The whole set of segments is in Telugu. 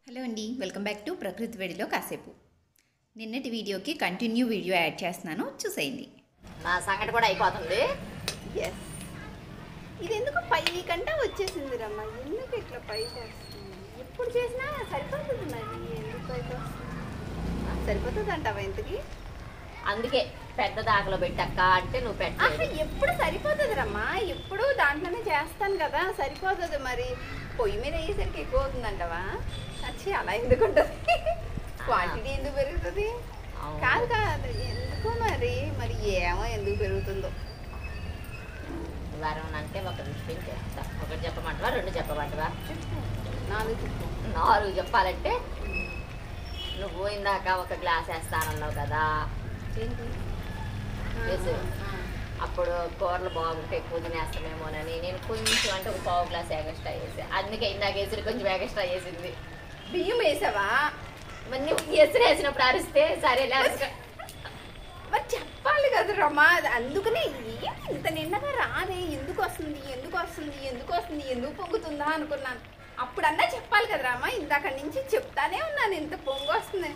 హలో అండి వెల్కమ్ బ్యాక్ టు ప్రకృతి వేడిలో కాసేపు నిన్నటి వీడియోకి కంటిన్యూ వీడియో యాడ్ చేస్తున్నాను చూసేయండి నా సంగతి కూడా అయిపోతుంది ఎస్ ఇది ఎందుకు పై కంటే వచ్చేసింది రమ్మ ఎందుకు ఇట్లా పైకి వస్తుంది ఎప్పుడు చేసినా సరిపోతుంది మరి ఎందుకు పైకి వస్తుంది ఆ, సరిపోతుంది అంటావా ఇంతకి అందుకే పెద్ద దాకలో పెట్టక్క అంటే నువ్వు ఆహా, పెట్టలేదు ఎప్పుడు సరిపోతుంది రమ్మా ఎప్పుడు దాంట్లోనే చేస్తాను కదా సరిపోతుంది మరి పొయ్యి మీద అయ్యేసరికి ఎక్కువ అవుతుందంటవా వచ్చి అలా ఎందుకు ఉంటుంది క్వాంటిటీ ఎందుకు పెరుగుతుంది అవును. కాదు కాదు ఎందుకు మరి మరి ఏమో ఎందుకు పెరుగుతుందో వారం అంటే ఒక విషయం చెప్తా ఒకటి చెప్పమంటవా రెండు చెప్పమంటవా చెప్పు నాలుగు చెప్పు నాలుగు చెప్పాలంటే నువ్వు ఇందాక ఒక గ్లాస్ వేస్తానన్నావు కదా ఏంటి వేసు. ఆ, అప్పుడు కూరలు బాగుంటే ఎక్కువ తినేస్తామేమోనని నేను కొంచెం అంటే ఒక పావు గ్లాస్ ఎగస్ట్రా వేసి అందుకే ఇందాక వేసి కొంచెం ఎగస్ట్రా వేసింది బియ్యం వేసావా మరి నువ్వు ఎసురు వేసినప్పుడు అరిస్తే సరేలే అరుస్తా. మరి చెప్పాలి కదా రమా అది అందుకనే ఏం ఇంత నిండగా రాదే ఎందుకు వస్తుంది ఎందుకు వస్తుంది ఎందుకు వస్తుంది ఎందుకు పొంగుతుందా అనుకున్నాను అప్పుడన్నా చెప్పాలి కదా రామా ఇందాక నుంచి చెప్తానే ఉన్నాను ఇంత పొంగు వస్తుంది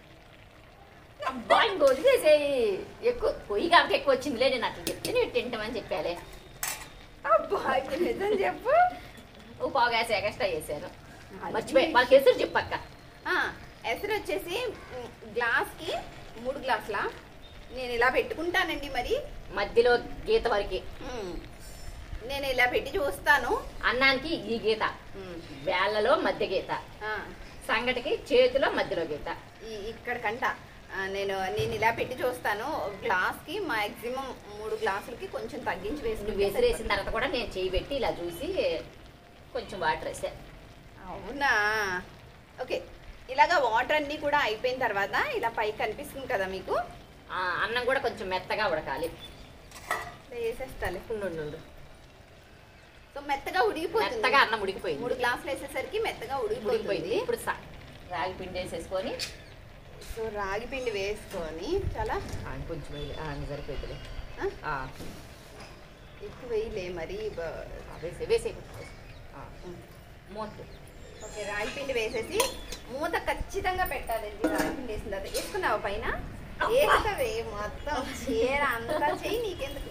అబ్బా ఇంక వదిలేసేయి ఎక్కువ పొయ్యి కాబట్టి ఎక్కువ వచ్చిందిలే నేను అట్లా చెప్తే నువ్వు తింటామని చెప్పాలి అబ్బా ఇప్పుడు నిజం చెప్పు ఓ పావు గ్యాస్ ఎక్స్ట్రా చేశాను మర్చిపోయి వాళ్ళకి ఎసురు చెప్పక్క ఆ, ఎసరు వచ్చేసి ఉమ్, గ్లాస్కి మూడు గ్లాసుల నేను ఇలా పెట్టుకుంటానండి మరి మధ్యలో గీత వరకు ఉమ్, నేను ఇలా పెట్టి చూస్తాను అన్నానికి ఈ గీత ఉమ్, వేళ్ళలో మధ్య గీత ఆ. సంగటికి చేతిలో మధ్యలో గీత ఈ ఇక్కడికంట ఆ, నేను నేను ఇలా పెట్టి చూస్తాను గ్లాస్కి మాక్సిమం మూడు గ్లాసులకి కొంచెం తగ్గించి నువ్వు వేసుకుంటే ఎసురు వేసిన తర్వాత కూడా నేను చేయి పెట్టి ఇలా చూసి కొంచెం వాటర్ వేసా అవునా ఓకే ఇలాగా వాటర్ అన్నీ కూడా అయిపోయిన తర్వాత ఇలా పైకి కనిపిస్తుంది కదా మీకు ఆ, అన్నం కూడా కొంచెం మెత్తగా ఉడకాలి ఇలా వేసేస్తాలే ఉండు, ఉండు, ఉండు. సో మెత్తగా ఉడికిపోతుంది మెత్తగా అన్నం ఉడికిపోయింది మూడు గ్లాసులు వేసేసరికి మెత్తగా ఉడికిపోయింది ఉడికిపోయింది ఇప్పుడు స- రాగి పిండి వేసేసుకొని సో రాగి పిండి వేసుకొని చాలా ఆ, కొంచెం వేయాలి. ఆ, ఇంక సరిపోయిందిలే ఆ, ఆ, ఎక్కువ వేయలే మరి బ- ఆ, వేసే వేసే ఆ, మూత ఓకే రాగి పిండి వేసేసి మూత ఖచ్చితంగా పెట్టాలండి రాగి పిండి వేసిన తర్వాత వేసుకున్నావా పైన వేస్తావే మొత్తం చీర అంతా చెయ్యి నీకెందుకు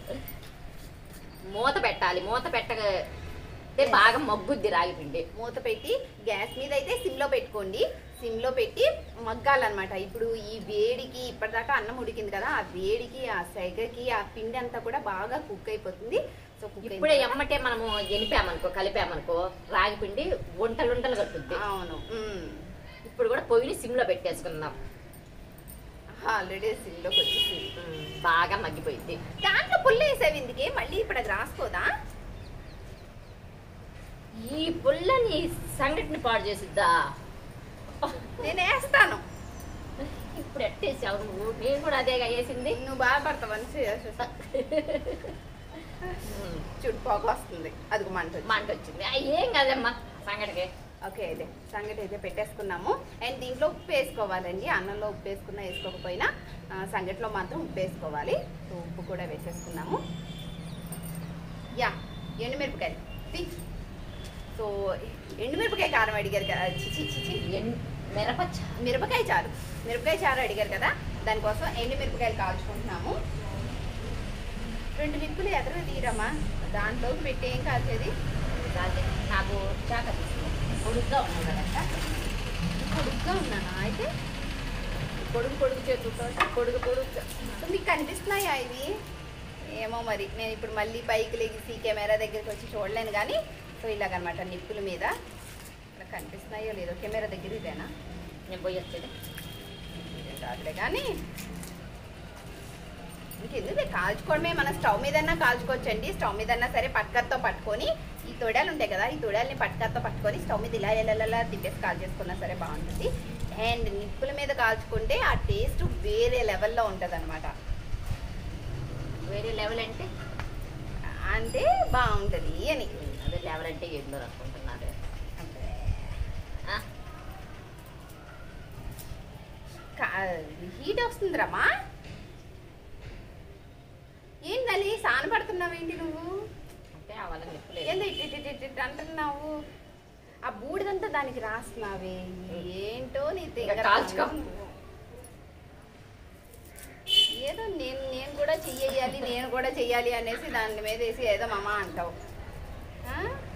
మూత పెట్టాలి మూత పెట్టగా అంటే బాగా మగ్గుద్ది రాగి పిండి మూత పెట్టి గ్యాస్ మీద అయితే సిమ్లో పెట్టుకోండి సిమ్లో పెట్టి మగ్గాలన్నమాట ఇప్పుడు ఈ వేడికి ఇప్పటిదాకా అన్నం ఉడికింది కదా ఆ వేడికి ఆ సెగకి ఆ పిండి అంతా కూడా బాగా కుక్ అయిపోతుంది సో కుక్ ఇప్పుడే ఎమ్మటే మనము ఎనిపామనుకో కలిపామనుకో రాగి పిండి వంటలు వంటలు కట్టుద్ది అవును మ్మ్. ఇప్పుడు కూడా పొయ్యిని సిమ్లో పెట్టేసుకుందాం ఆల్రెడీ సిమ్లోకి వచ్చేసింది ఉమ్, బాగా మగ్గిపోయింది దాంట్లో పుల్ల వేసేవి ఇందుకే మళ్ళీ ఇప్పుడు అది రాసుకోదా ఈ పుల్లని సంగటిని పాడు చేసిద్దా నేను వేస్తాను ఇప్పుడు ఎట్టేసావు నువ్వు నేను కూడా అదేగా వేసింది నువ్వు బాధపడతావని చేసేస్తా. ఉమ్, చూడు పొగ వస్తుంది అది మంట వచ్చి. మంట వచ్చింది ఆ, ఏం కాదమ్మా సంగటికి ఓకే అయితే సంగటి అయితే పెట్టేసుకున్నాము అండ్ దీంట్లో ఉప్పు వేసుకోవాలండి అన్నంలో ఉప్పు వేసుకున్నా వేసుకోకపోయినా ఆ, సంగటిలో మాత్రం ఉప్పు వేసుకోవాలి సో ఉప్పు కూడా వేసేసుకున్నాము యా ఎండుమిరపకాయలు తీ. సో ఎండుమిరపకాయ కారం అడిగారు కదా చిచి చిచి ఎన్- మిరప చ- మిరపకాయ చారు మిరపకాయ చారు అడిగారు కదా దానికోసం ఎండు మిరపకాయలు కాల్చుకుంటున్నాము రెండు నిప్పులు ఎదురు తీరమ్మా దాంట్లోకి పెట్టి ఏం కాల్చేది రాజే, నాకు చాక తీసుకుని పొడుగ్గా ఉన్నావు కదక్క పొడుగ్గా ఉన్నానా అయితే పొడుగు పొడుగు చేతులతో పొడుగు పొడుగు సో మీకు కనిపిస్తున్నాయా ఇవి ఏమో మరి నేను ఇప్పుడు మళ్ళీ బైక్ లెగిసి కెమెరా దగ్గరికి వచ్చి చూడలేను కానీ సో ఇలాగనమాట నిప్పుల మీద ఇలా కనిపిస్తున్నాయో లేదో కెమెరా దగ్గర ఇదేనా నేను పోయి వచ్చేది ఇదేం కాదులే కానీ ఇంకెందుకు కాల్చుకోవడమే మన స్టవ్ మీదన్నా కాల్చుకోవచ్చండి స్టవ్ మీదన్నా సరే పట్కత్తో పట్టుకొని ఈ తొడాలు ఉంటాయి కదా ఈ తొడాలని పట్కత్తో పట్టుకొని స్టవ్ మీద ఇలా ఎలా తిప్పేసి కాల్ చేసుకున్నా సరే బాగుంటుంది అండ్ నిప్పుల మీద కాల్చుకుంటే ఆ టేస్ట్ వేరే లెవెల్లో ఉంటుంది అనమాట వేరే లెవెల్ అంటే అంటే బాగుంటుంది అని అదే లెవెల్ అంటే ఏందో అనుకుంటున్నారు ఆ, హీట్ వస్తుందిరమ్మా ఏందని సాన పడుతున్నావేంటి నువ్వు అంటే ఆ వాళ్ళ నిప్పులేదు ఏంది ఇట్ ఇట్ ఇట్ ఇట్ అంటున్నావు ఆ బూడిదంతా దానికి రాస్తున్నావే ఏంటో నీ ఇంకా దగ్గర కాల్చుకో. ఏదో నేను నేను కూడా చెయ్యాలి నేను కూడా చెయ్యాలి అనేసి దాని మీద వేసి ఏదో మామ అంటావు ఆ?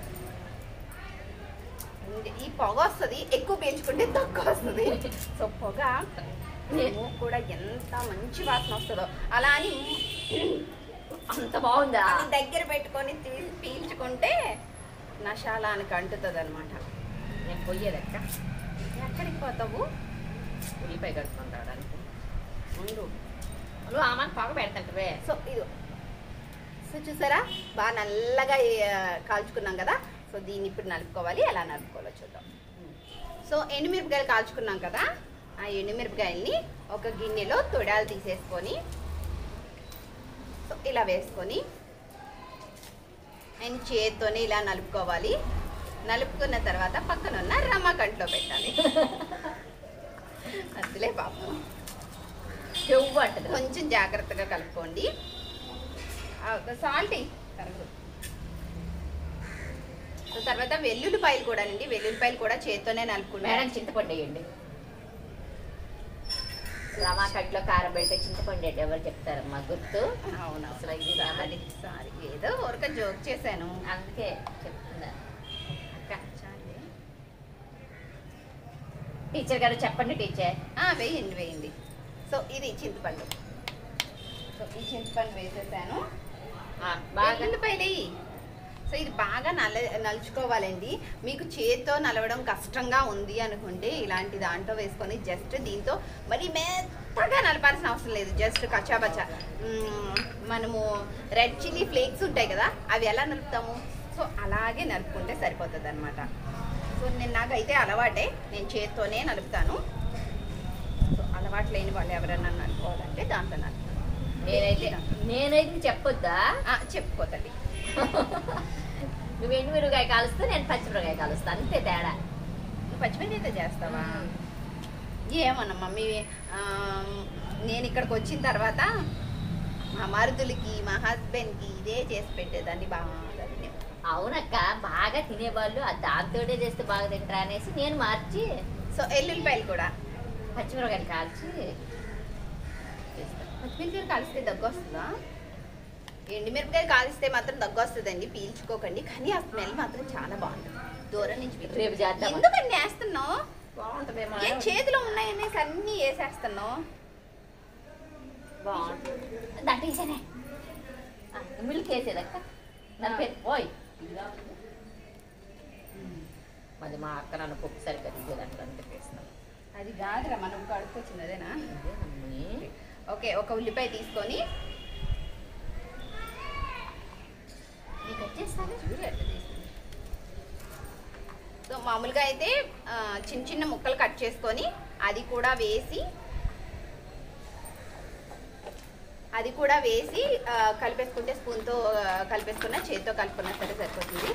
ఇంక ఈ పొగ వస్తుంది ఎక్కువ పీల్చుకుంటే తక్కువ వస్తుంది సో పొగ మూకు కూడా ఎంత మంచి వాసన వస్తుందో అలా అని అంత బాగుందా అది దగ్గర పెట్టుకొని తీ- పీల్చుకుంటే నశాలానికి అంటుతుంది అనమాట నేను పోయేదక్క ఎక్కడికి పోతావు ఉల్లిపాయ కడుపుకొని రావడానికి ఉండు నువ్వు ఆమెను పొగ పెడతాంటవే సో ఇది సో చూసారా బాగా నల్లగా ఆ, కాల్చుకున్నాం కదా సో దీన్ని ఇప్పుడు నలుపుకోవాలి ఎలా నలుపుకోవాలో చూద్దాం సో ఎండుమిరపకాయలు కాల్చుకున్నాం కదా ఆ ఎండుమిరపకాయల్ని ఒక గిన్నెలో తొడాలు తీసేసుకొని సో ఇలా వేసుకొని అండ్ చేత్తోనే ఇలా నలుపుకోవాలి నలుపుకున్న తర్వాత పక్కన ఉన్న రమ్మకంట్లో పెట్టాలి అదిలే పాపం చెవు అంటది కొంచెం జాగ్రత్తగా కలుపుకోండి సాల్ట్ సో తర్వాత వెల్లుల్లిపాయలు కూడా అండి వెల్లుల్లిపాయలు కూడా చేత్తోనే మేడం నలుపుకున్నాను చింతపండు వేయండి రమాకట్లో కారం పెడితే చింతపండు వేయండి ఎవరు చెప్తారమ్మా గుర్తు అవును అసలు ఇది సారీ సారీ ఏదో ఊరక జోక్ చేశాను అందుకే చెప్తున్నా అక్క చాలే. టీచర్ గారు చెప్పండి టీచర్ ఆ, వేయండి వేయండి సో ఇది చింతపండు సో ఈ చింతపండు వేసేసాను బాగా వెల్లుల్లిపాయలు వేయి. సో ఇది బాగా నల్ల నలుచుకోవాలండి మీకు చేత్తో నలవడం కష్టంగా ఉంది అనుకుంటే ఇలాంటి దాంట్లో వేసుకొని జస్ట్ దీంతో మరి మెత్తగా నలపాల్సిన అవసరం లేదు జస్ట్ కచ్చాబచ్చా మ్మ్, మనము రెడ్ చిల్లీ ఫ్లేక్స్ ఉంటాయి కదా అవి ఎలా నలుపుతాము సో అలాగే నలుపుకుంటే సరిపోతుంది అనమాట సో నేను నాకైతే అలవాటే నేను చేత్తోనే నలుపుతాను సో అలవాటు లేని వాళ్ళు ఎవరైనా నలుపుకోవాలంటే దాంట్లో నలుపుతాను నేనైతే నేనైతే చెప్పొద్దా ఆ, చెప్పుకోతండి నువ్వు ఎండు మిరపకాయ కాలుస్తా నేను పచ్చిమిరకాయ కాలుస్తా అంతే తేడా నువ్వు పచ్చిమిరపకాయతో చేస్తావా ఏమన్నా మమ్మీ ఆ, నేను ఇక్కడికి వచ్చిన తర్వాత మా మరుదులకి మా హస్బెండ్కి ఇదే చేసి పెట్టేదాన్ని బాగా తినే అవునక్క బాగా తినేవాళ్ళు ఆ దాంతోటే చేస్తే బాగా తింటారా అనేసి నేను మార్చి సో ఎల్లుల్లిపాయలు కూడా పచ్చిమిరకాయలు కాల్చి చేస్తా. పచ్చిమిరపకాయలు కలిస్తే దగ్గు వస్తుందా ఎండుమిరపకాయలు కాలిస్తే మాత్రం దగ్గు వస్తుందండి పీల్చుకోకండి కానీ ఆ స్మెల్ మాత్రం చాలా బాగుంటుంది దూరం నుంచి పీల్చు- రేపు చేద్దామా? ఎందుకండి వేస్తున్నావు బాగుంటుందేమో ఏం చేతిలో ఉన్నాయనేసి అన్నీ వేసేస్తున్నావు బాగుంటుంది దాంట్లో వేసానే మిల్క్ వేసేదక్క నలిపే ఓయ్ మరి మా అక్క నన్ను పప్పు సరిగ్గా దిగేదాంట్లో అని చెప్పేస్తాను అది కాదురా మనం కడుపు వచ్చింది అదేనా ఇదేనమ్మీ. ఓకే ఒక ఉల్లిపాయ తీసుకొని నీకు వచ్చేస్తాను చూడు ఎట్లా తీసింది. సో మామూలుగా అయితే ఆ, చిన్న చిన్న ముక్కలు కట్ చేసుకొని అది కూడా వేసి అది కూడా వేసి ఆ, కలిపేసుకుంటే స్పూన్తో ఆ, కలిపేసుకున్న చేతితో కలుపుకున్నా సరే సరిపోతుంది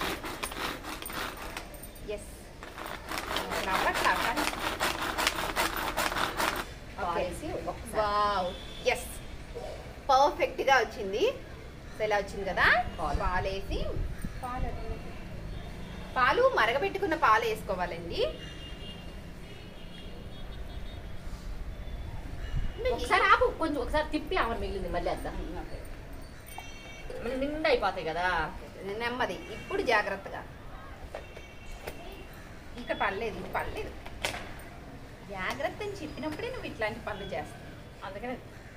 ఎస్ నవ్వట్లా కానీ పాలేసి ఒకసారి వావ్ ఎస్ పర్ఫెక్ట్గా వచ్చింది సో ఇలా వచ్చింది కదా పాలు. పాలేసి పాలు పాలు మరగబెట్టుకున్న పాలు వేసుకోవాలండి ఒకసారి ఆపు కొంచెం ఒకసారి తిప్పి ఆమె మిగిలింది మళ్ళీ అద్దా మళ్ళీ నిండా అయిపోతాయి కదా నెమ్మది ఇప్పుడు జాగ్రత్తగా ఇంకా పర్లేదు ఇది పర్లేదు జాగ్రత్త అని చెప్పినప్పుడే నువ్వు ఇట్లాంటి పనులు చేస్తావు అందుకనే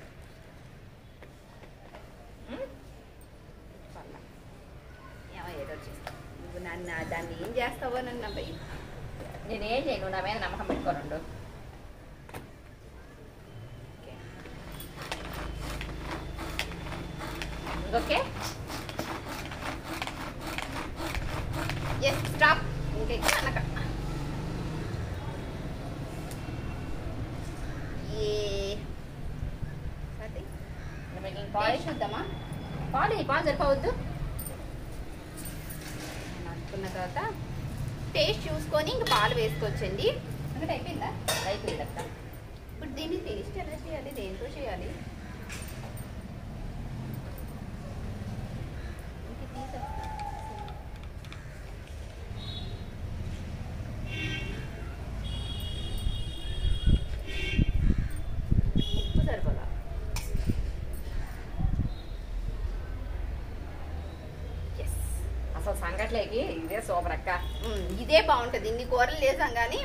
ఉమ్, పర్లా. ఏమో ఏదో చేస్తావు నువ్వు నన్ను దాన్ని ఏం చేస్తావో నన్ను భయం నేనేం చేయను నా మీద నమ్మకం పెట్టుకోనుండు ఓకే ఎస్ స్టాప్ ఇంకా అనక ఏ సరే మీకు పాలు పాలిష్ చూద్దామా పాలు పాలు సరిపోవద్దు నడుపుకున్న తర్వాత టేస్ట్ చూసుకొని ఇంక పాలు వేసుకోవచ్చండి అంటే అయిపోయిందా అయిపోయింది అక్క ఇప్పుడు దీన్ని టేస్ట్ ఎలా చేయాలి దేంతో చేయాలి ఇంక తీసేస్తా. ఇదే సూపర్ అక్క ఉమ్, ఇదే బాగుంటుంది ఇన్ని కూరలు చేసాం కానీ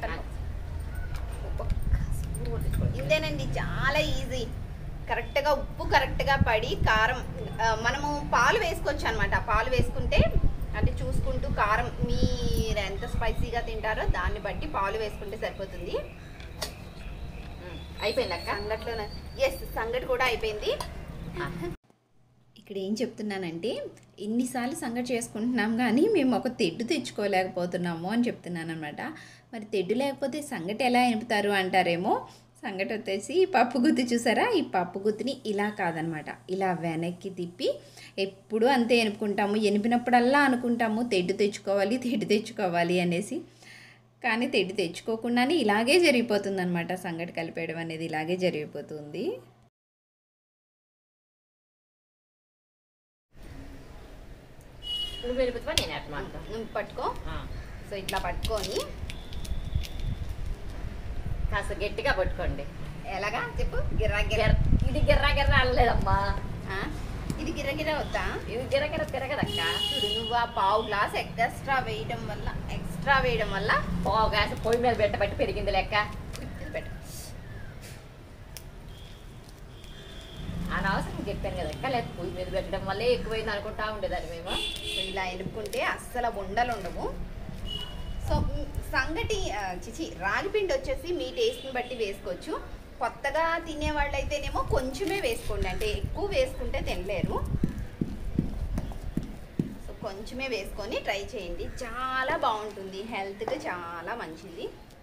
ఇంతేనండి చాలా ఈజీ కరెక్ట్గా ఉప్పు కరెక్ట్గా పడి కారం ఆ, మనము పాలు వేసుకోవచ్చు అనమాట పాలు వేసుకుంటే అంటే చూసుకుంటూ కారం మీరు ఎంత స్పైసీగా తింటారో దాన్ని బట్టి పాలు వేసుకుంటే సరిపోతుంది ఉమ్, అయిపోయింది అక్క సంగట్లో ఎస్ సంగటి కూడా అయిపోయింది ఇక్కడ ఏం చెప్తున్నానంటే ఎన్నిసార్లు సంగటి చేసుకుంటున్నాం కానీ మేము ఒక తెడ్డు తెచ్చుకోలేకపోతున్నాము అని చెప్తున్నాను అనమాట మరి తెడ్డు లేకపోతే సంగటి ఎలా ఎనుపుతారు అంటారేమో సంగటి వచ్చేసి ఈ పప్పు గుత్తి చూసారా ఈ పప్పు గుత్తిని ఇలా కాదనమాట ఇలా వెనక్కి తిప్పి ఎప్పుడు అంతే ఎనుపుకుంటాము ఎనిపినప్పుడల్లా అనుకుంటాము తెడ్డు తెచ్చుకోవాలి తెడ్డు తెచ్చుకోవాలి అనేసి కానీ తెడ్డు తెచ్చుకోకుండానే ఇలాగే జరిగిపోతుంది అనమాట సంగటి కలిపేయడం అనేది ఇలాగే జరిగిపోతుంది నువ్వు వెళ్ళిపోతావా నేను అట్లా అక్క నువ్వు పట్టుకో ఆ, సో ఇట్లా పట్టుకొని కాస్త గట్టిగా పట్టుకోండి ఎలాగా చెప్పు గిర్రా గిర్రా గిర్- ఇది గిర్రా గిర్రా అనలేదమ్మా ఆ? ఇది గిర్ర గిర్ర వద్దా ఇది గిర్ర గిర్ర తిరగదక్క చూడు నువ్వు ఆ పావు గ్లాస్ ఎక్స్ట్రా వేయడం వల్ల ఎక్స్ట్రా వేయడం వల్ల పావు గ్యాస్ పొయ్యి మీద పెట్టబట్టి పెరిగింది లెక్క ఇది పెట్టు అనవసరం చెప్పాను కదా అక్క లేదు పొయ్యి మీద పెట్టడం వల్లే ఎక్కువైంది అనుకుంటా ఉండేదాన్ని మేము సో ఇలా ఎనుపుకుంటే అస్సలు ఉండలు ఉండవు సో మ్, సంగటి ఆ, చిచి రాగిపిండి వచ్చేసి మీ టేస్ట్ని బట్టి వేసుకోవచ్చు కొత్తగా తినే వాళ్ళైతేనేమో కొంచెమే వేసుకోండి అంటే ఎక్కువ వేసుకుంటే తినలేరు సో కొంచెమే వేసుకొని ట్రై చేయండి చాలా బాగుంటుంది హెల్త్కి చాలా మంచిది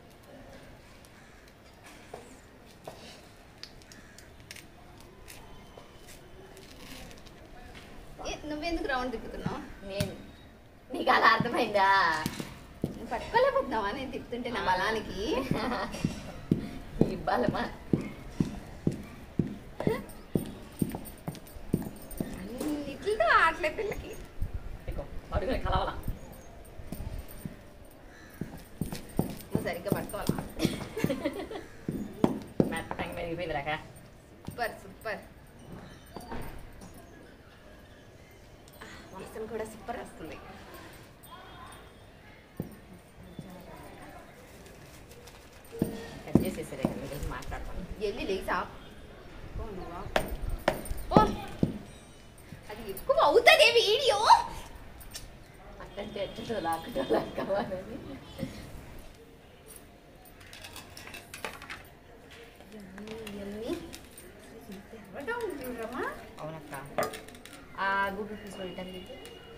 ఏ, నువ్వెందుకు రౌండ్ తిప్పుతున్నావు నేను నీకు అలా అర్థమైందా నువ్వు పట్టుకోలేకపోతున్నావా నేను తిప్పుతుంటే నా బలానికి ఈ బలమా అన్నిటితో ఆటలే పిల్లకి ఇదిగో, అడుగున కలవలా నువ్వు సరిగ్గా పట్టుకోవాలా మెత్తంగా మెరిగిపోయింది రాక సూపర్ సూపర్ వాసన కూడా సూపర్ వస్తుంది కట్ చేసేసరే కదా మీ గురించి మాట్లాడతాను వెళ్ళి లేసా పో నువ్వా పో అది ఎక్కువ అవుతుంది వీడియో అట్టంటే ఎట్టో లాక్కటో లాక్కవాలని ఎర్రగా ఉంది చూడమ్మా అవునక్క ఆ గుడ్డు పీస్ రిటర్న్ తీసి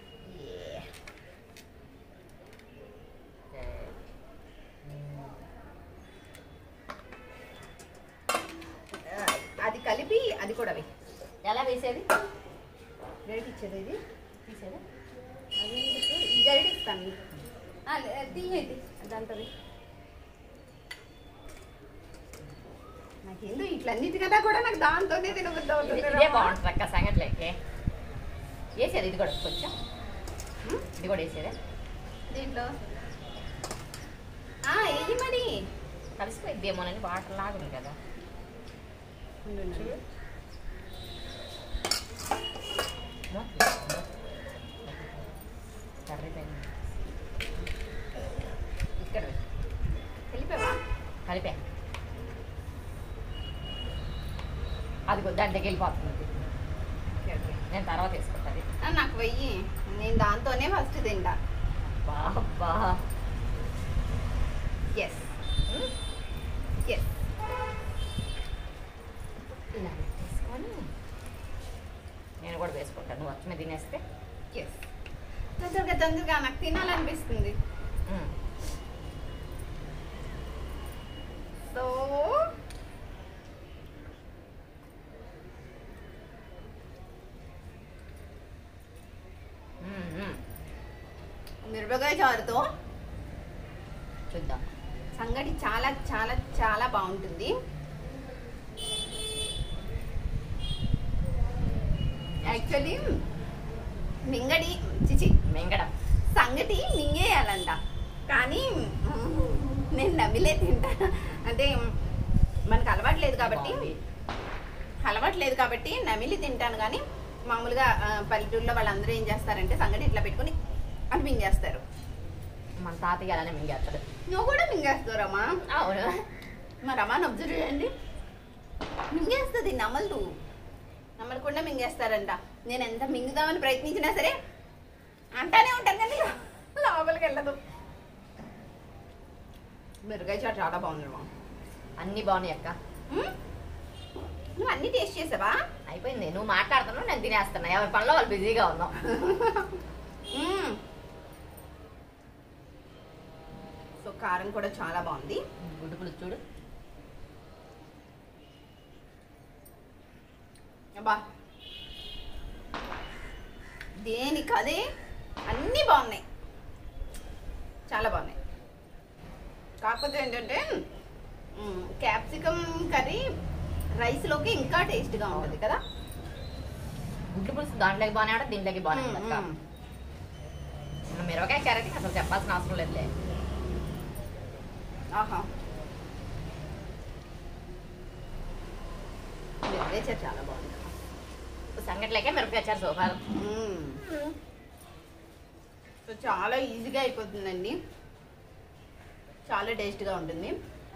అది కలిపి అది కూడా వెయ్యి ఎలా వేసేది గరిట ఇచ్చేది ఇది తీసేదా అది ఎందుకు? ఈ గరిట ఇస్తాను ఆ, లే- తీయేది అదంతది నాకేందో ఇట్లన్నిటి కదా కూడా నాకు దాంతోనే తినబుద్ధి ఇది- అవుతుంది ఇదే బాగుంటుంది అక్క సంగట్లేకే వేసేది ఇది కూడా కొంచెం ఉం? ఇది కూడా వేసేదే దీంట్లో ఆ, ఏది మరి కలిసిపోయిద్దేమోనని వాటర్ లాగుంది కదా ఉండు, ఉండు. కర్రీపోయింది ఇక్కడ వెయ్యి. కలిపావా కలిపే అది దాంట్లోకి వెళ్ళిపోతుంది ఓకే, ఓకే. నేను తర్వాత వేసుకుంటుంది ఆ, నాకు వెయ్యి నేను దాంతోనే ఫస్ట్ తింటా బాబా ఎస్ ఎస్ ఇలా పెట్టేసుకొని నేను కూడా వేసుకుంటాను నువ్వు వచ్చి మీద తినేస్తే ఎస్ తొందరగా తొందరగా నాకు తినాలనిపిస్తుంది ఉమ్. సో ఉమ్, ఉమ్. మిరపకాయ చారుతో చూద్దాం సంగటి చాలా చాలా చాలా బాగుంటుంది యాక్చువల్లీ మింగడి చిచి మింగడం సంగటి మింగేయాలంట కానీ మ్మ్, నేను నమిలే తింటా అంటే మనకు అలవాట్లేదు కాబట్టి బాగుంది. అలవాట్లేదు కాబట్టి నమిలి తింటాను కానీ మామూలుగా ఆ, పల్లెటూరులో వాళ్ళందరూ ఏం చేస్తారంటే సంగటి ఇట్లా పెట్టుకొని అని మింగేస్తారు మన తాతయ్య అలానే మింగేస్తాడు నువ్వు కూడా మింగేస్తారమ్మా అవును మరి అమ్మాని అబ్జర్వ్ చేయండి మింగేస్తుంది నమ్మలు నమ్మలకుండా మింగేస్తారంట నేను ఎంత మింగుదామని ప్రయత్నించినా సరే అంటానే ఉంటాను కానీ లోపలికి వెళ్ళదు మిరగాయ చాట్ చాలా బాగుంది మా అన్ని బాగున్నాయి అక్క నువ్వు అన్ని టేస్ట్ చేసావా అయిపోయింది నువ్వు మాట్లాడుతున్నావు నేను తినేస్తున్నా ఎవరి పనిలో వాళ్ళు బిజీగా ఉన్నాం మ్మ్. సో కారం కూడా చాలా బాగుంది గుడ్డు పులుసు చూడు అబ్బా దేనికి అదే అన్నీ బాగున్నాయి చాలా బాగున్నాయి కాకపోతే ఏంటంటే క్యాప్సికమ్ కర్రీ రైస్లోకి ఇంకా టేస్ట్గా ఉంటుంది కదా గుడ్డు పులుసు దాంట్లోకి బాగానే ఉంటుంది దీంట్లోకి బాగానే మ్మ్, ఉంటుంది మ్మ్. అక్క మిరపకాయ క్యారెట్ అసలు చెప్పాల్సిన అవసరం లేదులే ఆహా లిటరేచర్ చాలా బాగుంది సంగట్లేకే మిరపకాయ చారు సూపర్ మ్మ్. సో చాలా ఈజీగా అయిపోతుందండి చాలా టేస్ట్గా ఉంటుంది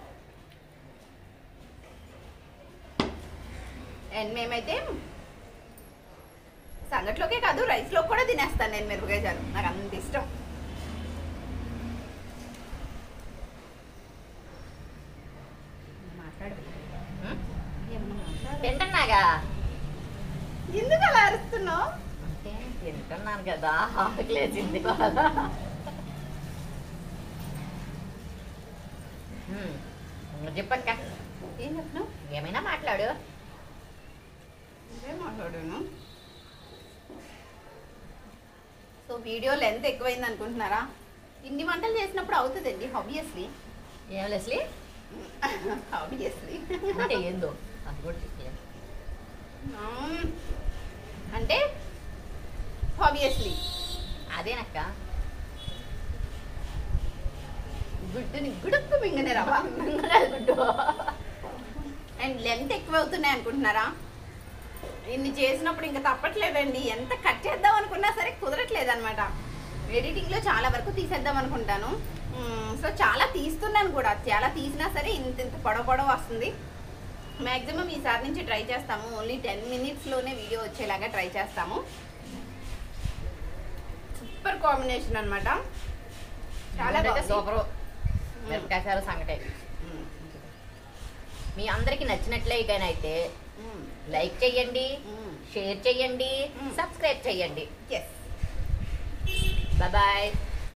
అండ్ మేమైతే సంగట్లోకే కాదు రైస్లో కూడా తినేస్తాను నేను మిరపకాయ చారు నాకు అంత ఇష్టం మాట్లాడు ఏమన్నా మాట్లాడు. తింటున్నాగా ఎందుకు అలా అరుస్తున్నావు అంటే తింటున్నాను కదా ఆకలేసింది బాగా మ్మ్. ఇంకా చెప్పక్క ఏం చెప్పినావు ఏమైనా మాట్లాడు ఇదే మాట్లాడాను సో వీడియో లెంత్ ఎక్కువైంది అనుకుంటున్నారా ఇన్ని వంటలు చేసినప్పుడు అవుతుందండి ఆబ్వియస్లీ ఏం లెస్లీ ఆబ్వియస్లీ అంటే ఏందో అది కూడా చెప్పలేదు అంటే ఆబ్వియస్లీ అదేనక్క గుడ్డుని గుడుక్కు మింగనే రవ్వ గుడ్డు అండ్ లెంత్ ఎక్కువ అవుతున్నాయి అనుకుంటున్నారా ఇన్ని చేసినప్పుడు ఇంకా తప్పట్లేదండి ఎంత కట్ చేద్దాం అనుకున్నా సరే కుదరట్లేదు అనమాట ఎడిటింగ్లో చాలా వరకు తీసేద్దాం అనుకుంటాను సో చాలా తీస్తున్నాను కూడా చాలా తీసినా సరే ఇంత ఇంత పొడవ పొడవ వస్తుంది మ్యాక్సిమం ఈసారి నుంచి ట్రై చేస్తాము ఓన్లీ టెన్ మినిట్స్లోనే వీడియో వచ్చేలాగా ట్రై చేస్తాము సూపర్ కాంబినేషన్ అనమాట చాలా బాగుంది. సూపర్ మిరపకాయ చారు సంగటే మ్మ్. మీ అందరికి నచ్చినట్లయితే మ్మ్. లైక్ చెయ్యండి మ్మ్. షేర్ చెయ్యండి మ్మ్. సబ్స్క్రైబ్ చెయ్యండి Yes. బాయ్